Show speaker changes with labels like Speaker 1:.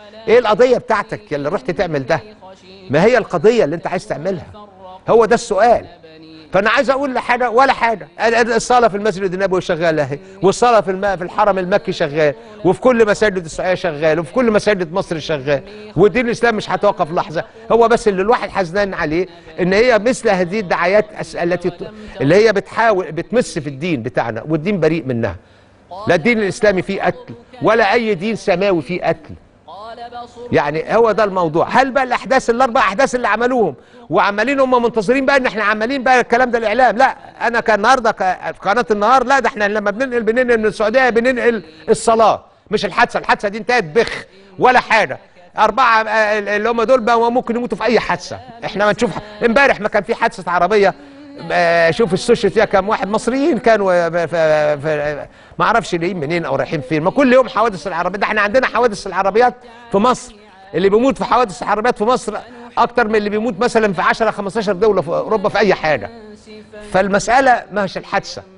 Speaker 1: ايه القضيه بتاعتك اللي رحت تعمل ده ما هي القضيه اللي انت عايز تعملها هو ده السؤال فانا عايز اقول لحاجه ولا حاجه الصلاه في المسجد النبوي شغاله اهي والصلاه في الم... في الحرم المكي شغال وفي كل مساجد السعوديه شغال وفي كل مساجد مصر شغال والدين الاسلامي مش هتوقف لحظه هو بس اللي الواحد حزنان عليه ان هي مثل هذه الدعايات أس- التي ت- اللي هي بتحاول بتمس في الدين بتاعنا والدين بريء منها لا الدين الاسلامي فيه قتل ولا اي دين سماوي فيه قتل يعني هو ده الموضوع هل بقى الاحداث الاربع احداث اللي عملوهم وعمالين هم منتظرين بقى ان احنا عمالين بقى الكلام ده الاعلام لا انا كان النهارده ك- في قناه النهار لا ده احنا لما بننقل بننقل من السعوديه بننقل الصلاه مش الحادثه الحادثه دي انتهت بخ ولا حاجه أربعة آه، اللي هم دول بقى ممكن يموتوا في أي حادثة، إحنا ما نشوف امبارح ما كان في حادثة عربية آه، شوف السوشيال فيها كام واحد مصريين كانوا في في في ما اعرفش جايين منين او رايحين فين ما كل يوم حوادث العربيات ده احنا عندنا حوادث العربيات في مصر اللي بيموت في حوادث العربيات في مصر اكتر من اللي بيموت مثلا في 10 15 دوله في اوروبا في اي حاجه فالمساله مش الحادثه